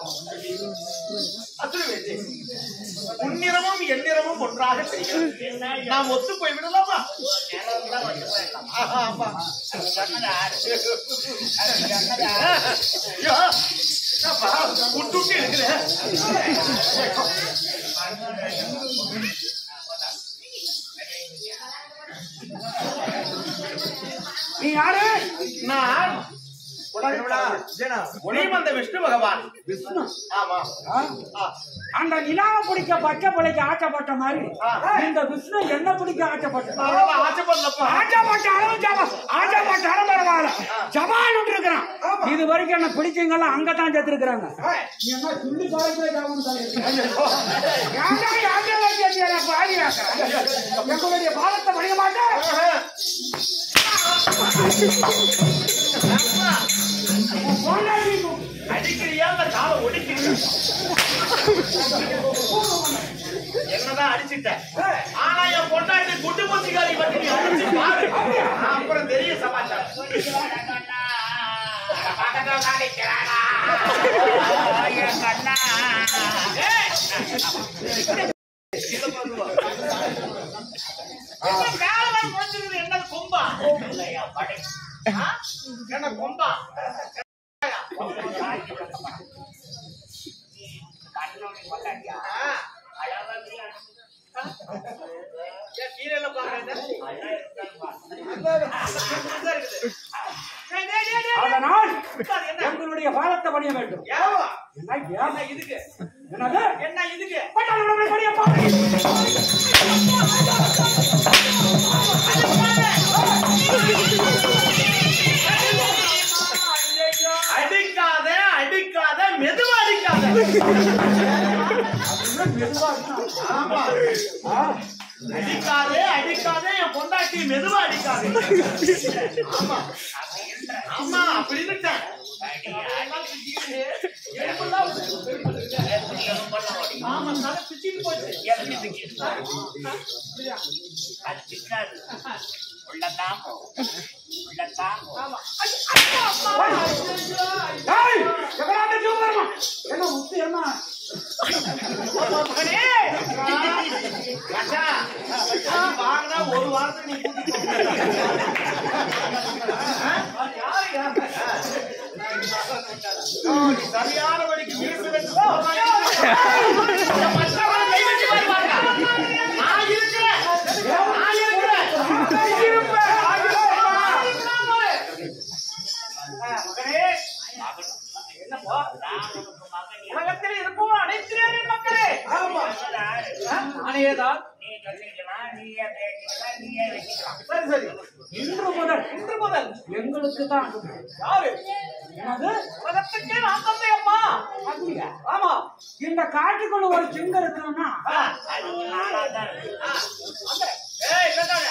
அசுரவேதி உன்னிறமும் எந்நிறமும் ஒன்றாக தெரிகிறது நாம் ஒத்து போய் விடலாமா ஆஹா, ஆமா. ஐயோ, என்னப்பா, விட்டு விட்டு எடுக்கிற? நீ யாரு நான் ஒளிமந்த விஷ்ணு பகவான் விஷ்ணு ஆமா ஆ? ஆ. அந்த நிலாவை பிடிக்க பச்சை பிள்ளைக்கு ஆச்சப்பட்ட மாதிரி ஆ. இந்த விஷ்ணு என்ன பிடிக்க ஆச்சப்பட்ட அதெல்லாம் ஆசைப்படலப்பா ஆச்சப்பட்ட அளவு ஜபா ஆச்சப்பட்ட அளவு பரவாயில்ல ஜபால் இருக்கிறான் இது வரைக்கும் என்ன பிடிச்சவங்க அங்கதான் சேர்த்திருக்கிறாங்க நீ என்ன சுள்ளி பாருங்க எங்களுடைய பாலத்தை படிக்க மாட்டேன் அடிக்கிறியா அந்த காலை ஒடிக்கிறியா என்னதான் அடிச்சிட்டேன் ஆனா என் பொண்டாட்டி குண்டு மூச்சிக்காரி பத்தி நீ அடிச்சு பாரு அப்புறம் தெரிய சமாச்சாரம் என்ன மேலதான் குறைஞ்சிருக்குது, என்ன கொம்பா ஆ? என்ன கொம்பா ஆ. ஏன் கீழே எல்லாம் பாக்குறேன் அதனால் எங்களுடைய பாலத்தை பணிய வேண்டும் ஏவா என்ன ஏன் என்ன இதுக்கு என்னது என்ன இதுக்கு பட்டாளங்களை பணியப்பா அடிக்காத அடிக்காத மெதுவா அடிக்காத ஆமா அடிக்காதே அடிக்காதே என் பொண்டாட்டி மெதுவா அடிக்காதே ஆமா ஆமா அப்படி இருட்டேன் ஆமா தலை பிச்சுட்டு போச்சு ஆமா ஏய் எங்கடா ஜூவர்மா என்ன முத்து என்ன மகனே! ராஜா, அது வாங்கினா ஒரு வாரத்துக்கு நீ கூட்டிட்டு போ. ஆ? யாரு யாரு? ஆ, நீ சரியான வழிக்கு வீசு வெட்டுவா. இந்த மற்றவன் கை வச்சு வருவாங்க. நான் இருக்கிறேன். நான் இருக்கிறேன். நான் இருப்பேன். நான் இருப்பேன். நான் இருக்கிறேன் பாரு. ஆ, மகனே, என்னப்பா? உலகத்தில் இருக்கும் அனைத்து நேரின் மக்களே ஆமா நானேதான் சரி சரி இன்று முதல் இன்று முதல் எங்களுக்கு தான் யாரு என்னது உலகத்துக்கே நான் தந்தை அம்மா அப்படியா? ஆமா இந்த காட்டுக்குள்ள ஒரு சிங்கம் இருக்கணும்னா ஆ. ஆ. அந்த. ஏய், கேட்டாங்க.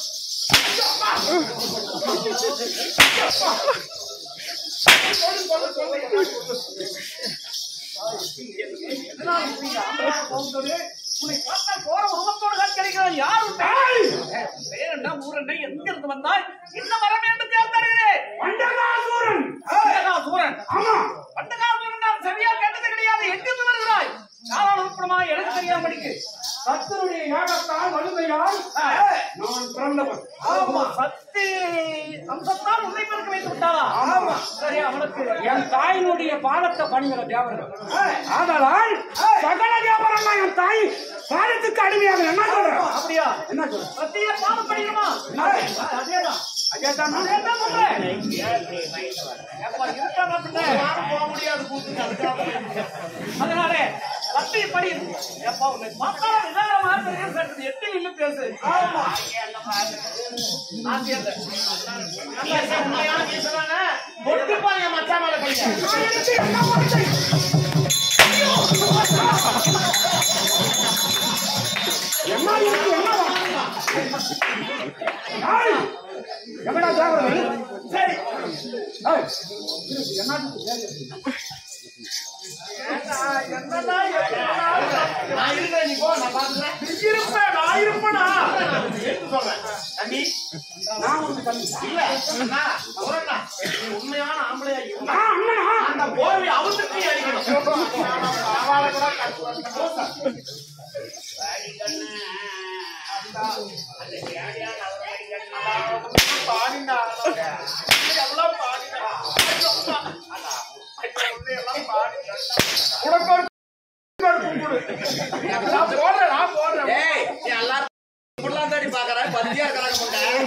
எதனால இப்படி ஆம்பளை கோபத்தோடு உன்னை பார்த்தா கோர முகத்தோடு காட்சியளிக்கிறான் யார் உன் பெயர்? பெயர் என்ன ஊர் என்ன எங்க இருந்து வந்தாய் என்ன வர வேண்டும் கேட்கிறேன் பண்டகாசூரன் சூரன் ஆமா பண்டகாசூரன் நான் சரியா கேட்டது கிடையாது எங்கிருந்து வருகிறாய் நாளான உட்படமா எனக்கு தெரியாம படிக்கு கத்தருடைய யாகத்தால் வலிமையால் நான் பிறந்தவன் ஆமா சக்தி அம்சத்தால் உன்னை பிறக்க வைத்து விட்டாளா ஆமா சரி அவனுக்கு என் தாயினுடைய பாதத்தை பணிகிற தேவர்கள் ஆதலால் சகல தேவரம் என் தாய் பாதத்துக்கு அடிமையாக என்ன சொல்றேன் அப்படியா என்ன சொல்ற சத்திய பாதம் படிக்கணுமா அதேதான் அதேதான் அதேதான் சொல்றேன் எப்பா, இருக்காங்க பின்ன. யாரும் போக முடியாது கூத்துக்கு, அதுக்காக. அதனாலே சத்திய படி எப்பா உன்னை பார்த்தா நிதானமா இருக்கிறது சற்று எட்டி நின்னு பேசு ஆமா நான் சேர்ந்தேன். நல்லா இருக்க, உண்மையான பேசுறானே. ஒட்டு பாரு என் மச்சான் மேல கையை. என்ன இருக்கு என்ன ஏய், எங்கடா தேவர்கள் சரி ஏய், இருக்கு, என்னத்துக்கு தேவை? ஏண்டா, என்னடா, எப்படிடா? நான் இருக்கிறேன், நீ போ, நான் பார்த்துக்கிறேன். இருப்பேன், நான் இருப்பேனா? எடுத்து சொல்றேன். தம்பி, நான் உனக்கு தம்பி. இல்ல, அண்ணா, சொல்றேன்டா. நீ உண்மையான ஆம்பளையா இருந்தா, நான் அண்ணனா? அந்த போர்வை அவுத்துட்டு நீ அடிக்கணும். கூட கட்டுவாங்க. பாடினா எவ்வளவு பாடினா எல்லாம் பாடினா உனக்கு ஒரு நான் போடுறேன் நான் போடுறேன் ஏய் நீ எல்லாரும் இப்படிலாம் தேடி பாக்குற பத்தியா இருக்கிறாங்க முட்டை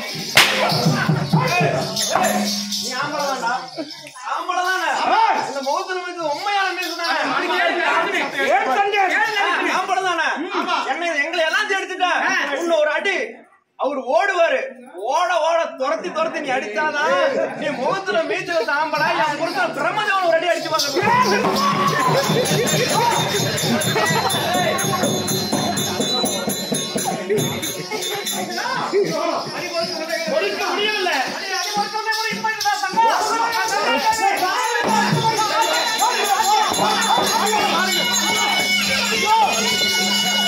நீ ஆம்பளை தான்டா ஆம்பளை தானே இந்த முகத்துல வந்து உண்மையான பேசுனானே ஏன் சந்தேகம்? ஆம்பளை தானே என்ன எங்களை எல்லாம் எடுத்துட்டேன் உன்ன ஒரு அடி அவர் ஓடுவாரு ஓட ஓட துரத்தி துரத்தி நீ அடிச்சாதான் நீ முகத்துல மீச்சு வச்ச ஆம்பளை என் புருஷன் பிரம்மதேவன் ஒரு அடி அடிச்சு பாக்க ஒழிக்க முடியல ஐயோ!